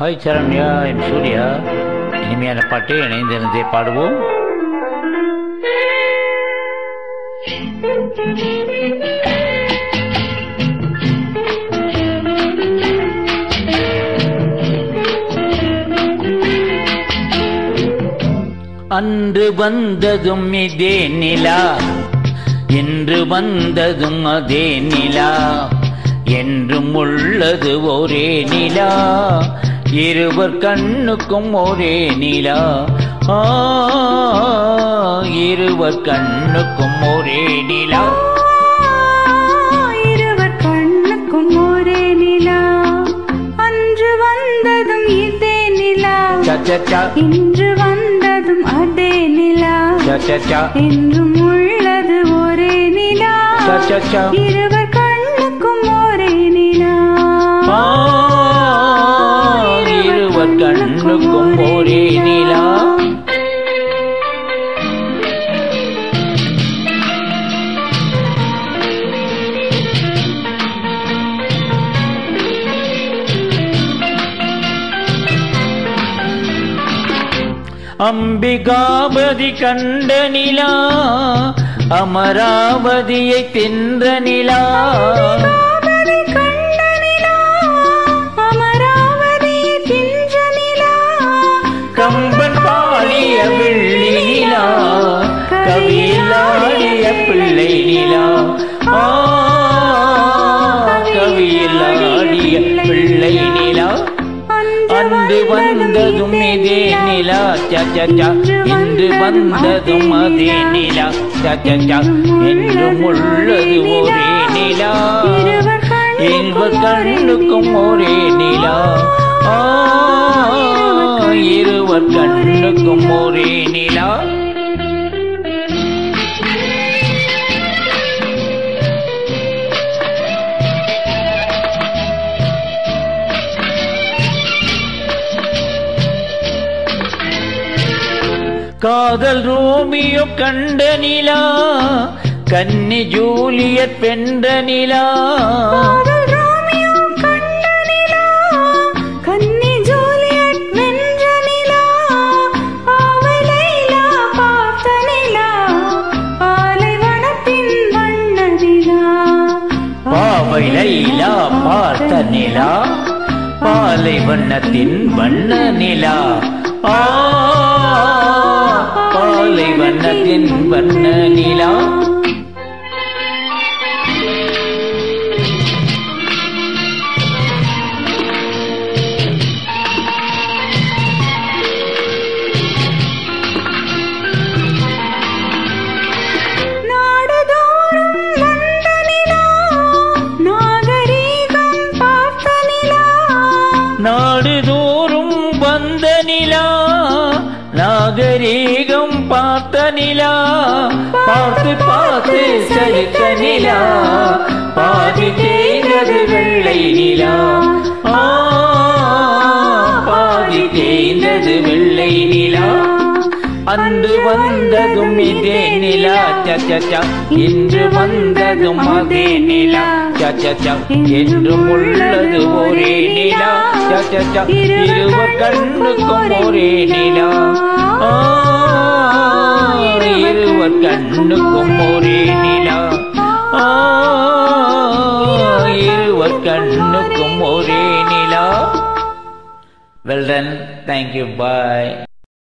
hi Saranya என் சூர்யா இனிமையான பாட்டு இணைந்திருந்தே பாடுவோம் அன்று வந்ததும் இதே நிலா இன்று வந்ததும் அதே நிலா என்றும் உள்ளது ஒரே நிலா இருவர் கண்ணுக்கும் ஒரே நிலா ஆ, இருவர் கண்ணுக்கும் ஒரே நிலா இருவர் கண்ணுக்கும் ஒரே நிலா அன்று வந்ததும் இதே நிலா சச்சா இன்று வந்ததும் அதே நிலா சச்சா என்றும் உள்ளது ஒரே நிலா சச்சா இருவர் கண்ணுக்கும் ஒரே நிலா ஆ, இருவர் கண்ணுக்கும் ஒரே நிலா அம்பிகாபதி கண்ட நிலா அமராவதியை தின்ற நிலா காவடி கண்ட நிலா அமராவதி தின்ற நிலா கம்பன் பாடிய வெள்ளி நிலா கவியிலாடிய பிள்ளை நிலா ஆ, கவியிலாடிய பிள்ளை நிலா அன்று வந்ததும் இதே நிலா சச்சா இன்று வந்ததும் அதே நிலா சச்சா என்றும் உள்ளது ஒரே நிலா இருவர் கண்ணுக்கும் ஒரே நிலா ஆ, இருவர் கண்ணுக்கும் ஒரே நிலா காதல் ரோமியோ கண்ட நிலா கன்னி ஜூலியட் வென்ற நிலா காதல் ரோமியோ கண்ட நிலா கன்னி ஜூலியட் வென்ற நிலா பாவை லைலா பார்த்த நிலா பாலைவனத்தின் வண்ண நிலா பாவை லைலா பார்த்த நிலா பாலை வண்ணத்தின் வண்ண நிலா ஆ பாலை வண்ணத்தின் வண்ண நிலா நாடுதோறும் வந்த நிலா நாகரீகம் பார்த்த நிலா நாடுதோறும் வந்த நிலா நாகரீகம் பார்த்த நிலா பார்த்து பார்த்து சரித்த நிலா பாதி தேய்ந்தது வெள்ளை நிலா ஆ, பாதி தேய்ந்தது வெள்ளை நிலா அன்று வந்ததும் இதே நிலா சச்சா இன்று வந்ததும் அதே நிலா சச்சா என்றும் உள்ளது ஒரே நிலா சச்சா இருவர் கண்ணுக்கும் ஒரே நிலா ஆ, இருவர் கண்ணுக்கும் ஒரே நிலா ஆ, இருவர் கண்ணுக்கும் ஒரே நிலா வெல் டன் தேங்க்யூ பாய்